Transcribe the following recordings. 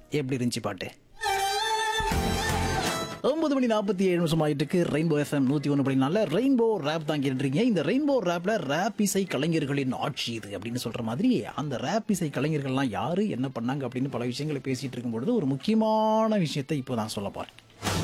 எப்படி இருந்துச்சு பாட்டு ஒன்பது மணி நாற்பத்தி ஏழு நிமிஷம் ஆயிட்டு இருக்கு ரெயின்போ எஃப்எம் நூத்தி ஒன்று அப்படின்னால ரெயின்போ ரேப் தான் கேட்டுருக்கீங்க இந்த ரெயின்போ ரேப்ல ரேப் இசை கலைஞர்களின் ஆட்சி இது அப்படின்னு சொல்ற மாதிரி அந்த ரேப் இசை கலைஞர்கள்லாம் யாரு என்ன பண்ணாங்க அப்படின்னு பல விஷயங்களை பேசிட்டு இருக்கும்பொழுது ஒரு முக்கியமான விஷயத்தை இப்போ நான் சொல்ல போறேன்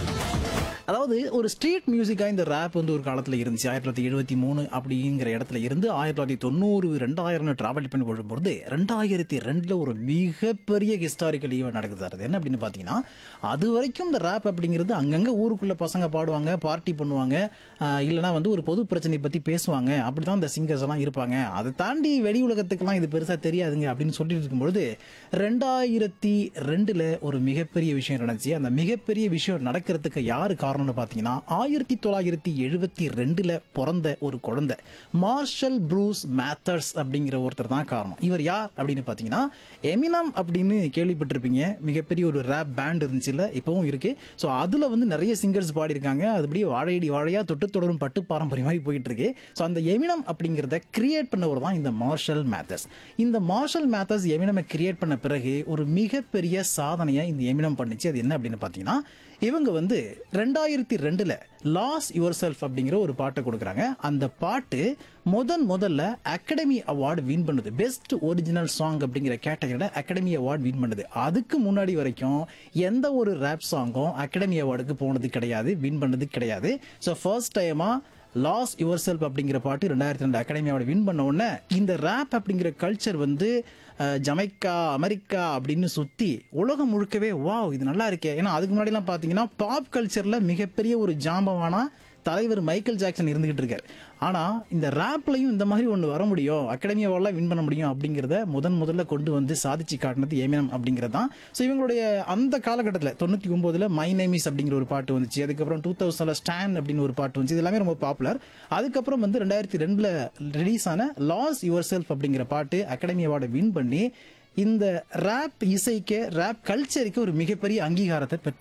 அதாவது ஒரு ஸ்ட்ரீட் மியூசிக்காக இந்த ரேப் வந்து ஒரு காலத்தில் இருந்துச்சு ஆயிரத்தி தொள்ளாயிரத்தி எழுபத்தி மூணு அப்படிங்கிற இடத்துல இருந்து ஆயிரத்தி தொள்ளாயிரத்தி தொண்ணூறு ரெண்டாயிரம் ட்ராவல் பண்ணி போகும்போது ரெண்டாயிரத்தி ரெண்டில் ஒரு மிகப்பெரிய ஹிஸ்டாரிக்கல் ஈவெண்ட் நடக்குது சார் அது என்ன அப்படின்னு பார்த்தீங்கன்னா அது வரைக்கும் இந்த ரேப் அப்படிங்கிறது அங்கங்கே ஊருக்குள்ளே பசங்க பாடுவாங்க பார்ட்டி பண்ணுவாங்க ஆஹ் இல்லைனா வந்து ஒரு பொது பிரச்சனை பற்றி பேசுவாங்க அப்படி தான் இந்த சிங்கர்ஸ் எல்லாம் இருப்பாங்க அதை தாண்டி வெளி உலகத்துக்கெல்லாம் இது பெருசாக தெரியாதுங்க அப்படின்னு சொல்லிட்டு இருக்கும்பொழுது ரெண்டாயிரத்தி ரெண்டில் ஒரு மிகப்பெரிய விஷயம் நடந்துச்சு அந்த மிகப்பெரிய விஷயம் நடக்கிறதுக்கு யாரு காரணம்னு பார்த்தீங்கன்னா ஆயிரத்தி தொள்ளாயிரத்தி எழுபத்தி ரெண்டில் பிறந்த ஒரு குழந்தை மார்ஷல் ப்ரூஸ் மேத்தர்ஸ் அப்படிங்கிற ஒருத்தர் தான் காரணம் இவர் யார் அப்படின்னு பார்த்தீங்கன்னா எமினம் அப்படின்னு கேள்விப்பட்டிருப்பீங்க மிகப்பெரிய ஒரு ரேப் பேண்ட் இருந்துச்சுல்ல இப்பவும் இருக்கு ஸோ அதில் வந்து நிறைய சிங்கர்ஸ் பாடியிருக்காங்க அது அப்படியே வாழையடி வாழையா தொட்டு தொடரும் பட்டு பாரம்பரிய மாதிரி போயிட்டு இருக்கு ஸோ அந்த எமினம் அப்படிங்கிறத கிரியேட் பண்ணவர் தான் இந்த மார்ஷல் மேத்தர்ஸ் இந்த மார்ஷல் மேத்தர்ஸ் எமினமை கிரியேட் பண்ண பிறகு ஒரு மிகப்பெரிய சாதனையை இந்த எமினம் பண்ணுச்சு அது என்ன அப்படின்னு பார்த்தீங்கன்னா இவங்க வந்து ரெண்டாயிரத்தி ரெண்டுல லாஸ் யுவர் செல்ஃப் அப்படிங்கிற ஒரு பாட்டை கொடுக்குறாங்க அந்த பாட்டு முதன் முதல்ல அகாடமி அவார்டு வின் பண்ணுது பெஸ்ட் ஒரிஜினல் சாங் அப்படிங்கிற கேட்டகரியில் அகாடமி அவார்டு வின் பண்ணுது அதுக்கு முன்னாடி வரைக்கும் எந்த ஒரு ரேப் சாங்கும் அகாடமி அவார்டுக்கு போனது கிடையாது வின் பண்ணது கிடையாது ஸோ ஃபர்ஸ்ட் டைமாக லாஸ் யுவர் செல்ஃப் அப்படிங்கிற பாட்டு ரெண்டாயிரத்தி ரெண்டு அகாடமி அவார்டு வின் பண்ண உடனே இந்த ரேப் அப்படிங்கிற கல்ச்சர் வந்து அஹ், ஜமைக்கா அமெரிக்கா அப்படின்னு சுற்றி உலகம் முழுக்கவே வாவ் இது நல்லா இருக்கே ஏன்னா அதுக்கு முன்னாடிலாம் பார்த்தீங்கன்னா பாப் கல்ச்சரில் மிகப்பெரிய ஒரு ஜாம்பவானா தலைவர் மைக்கேல் ஜாக்சன் இருந்துகிட்டு இருக்காரு ஆனால் இந்த ரேப்லையும் இந்த மாதிரி ஒன்று வர முடியும் அகாடமி அவார்ட்லாம் வின் பண்ண முடியும் அப்படிங்கிறத முதன் முதல்ல கொண்டு வந்து சாதிச்சு காட்டினது ஏமினம் அப்படிங்கிறது தான் ஸோ இவங்களுடைய அந்த காலகட்டத்தில் தொண்ணூற்றி ஒம்போதில் மை நேமிஸ் அப்படிங்கிற ஒரு பாட்டு வந்துச்சு அதுக்கப்புறம் டூ தௌசண்ட்ல ஸ்டாண்ட் அப்படின்னு ஒரு பாட்டு வந்துச்சு இது எல்லாமே ரொம்ப பாப்புலர் அதுக்கப்புறம் வந்து ரெண்டாயிரத்தி ரெண்டில் ரிலீஸ் ஆன லாஸ் யுவர் செல்ஃப் அப்படிங்கிற பாட்டு அகாடமி அவார்டை வின் பண்ணி இந்த ரேப் இசைக்கு ரேப் கல்ச்சருக்கு ஒரு மிகப்பெரிய அங்கீகாரத்தை பெற்று